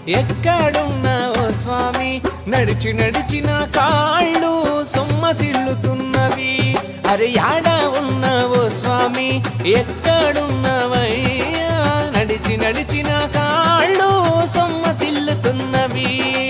ఎక్కడున్నావో స్వామి నడిచి నడిచిన కాళ్ళు సొమ్మసిల్లుతున్నవి అరే యాడా ఉన్నావో స్వామి ఎక్కడున్నవయ్యా నడిచి నడిచిన కాళ్ళు సొమ్మసిల్లుతున్నవి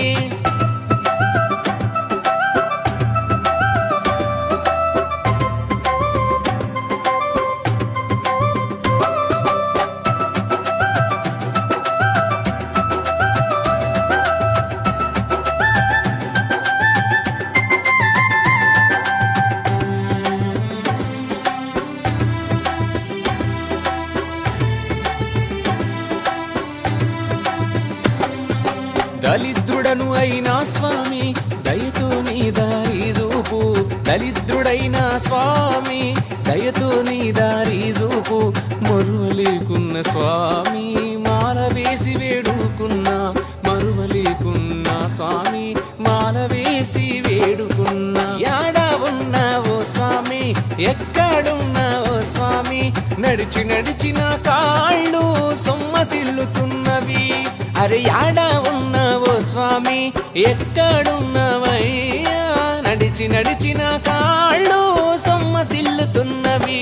దళిద్రుడను అయినా స్వామి దయతో నీ దారి చూపు దళిద్రుడైన స్వామి దయతో నీ దారి చూపు మరువలేకున్న స్వామి మాల వేసి వేడుకున్నా మరువలేకున్న స్వామి మాల వేసి వేడుకున్నా యాడా ఉన్నావో స్వామి ఎక్కడున్నావో స్వామి నడిచి నడిచిన కాళ్ళు సొమ్మసిల్లుతున్నవి అరే యాడా ఉన్నావో స్వామి ఎక్కడున్నవయ్యా నడిచి నడిచిన కాళ్ళు సొమ్మసిల్లుతున్నవి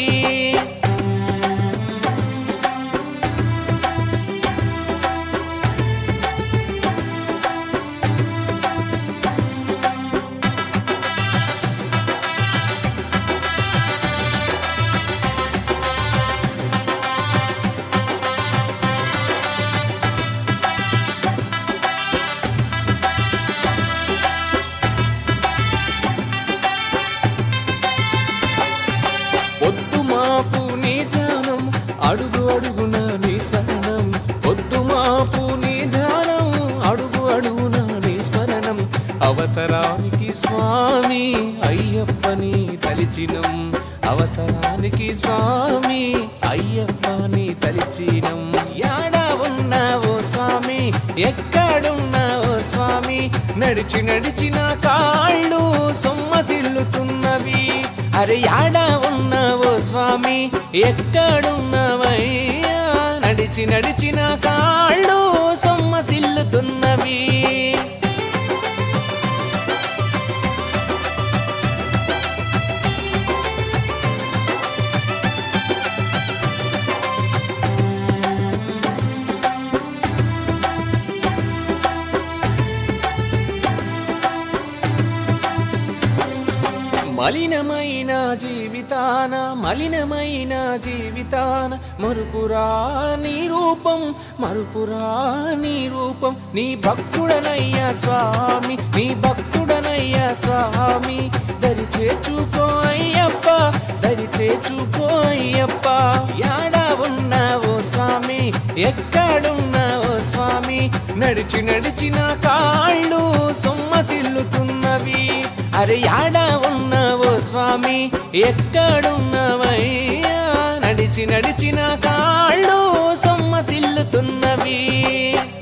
పొద్దు మాపు నీ ధ్యానం అడుగు అడుగున నీ స్మరణం పొద్దు మాపు నీ ధ్యానం అడుగు అడుగున నీ స్మరణం అవసరానికి స్వామి అయ్యప్పని తలిచినం అవసరానికి స్వామి అయ్యప్పని తలిచినం యాడా ఉన్నావో స్వామి ఎక్కడున్నావో స్వామి నడిచి నడిచిన కాళ్ళు సొమ్మసిల్లుతున్నవి అరే యాడా ఉన్నావో స్వామి ఎక్కడున్నవయ్యా నడిచి నడిచిన కాళ్ళు సొమ్మసిల్లుతున్నవి మలినమైన జీవితాన మలినమైన జీవితాన మరుపురా నీ రూపం మరుపురా నీ రూపం నీ భక్తుడనయ్యా స్వామి నీ భక్తుడనయ్యా స్వామి దరి చేర్చుకో అయ్యప్ప దరి చేర్చుకో అయ్యప్ప యాడా ఉన్నావో స్వామి ఎక్కడున్నావో స్వామి నడిచి నడిచిన కాళ్ళు సొమ్మసిల్లుతున్నవి అరే యాడా ఉన్నావో స్వామి ఎక్కడున్నవయ్యా నడిచి నడిచిన కాళ్ళు సొమ్మసిల్లుతున్నవి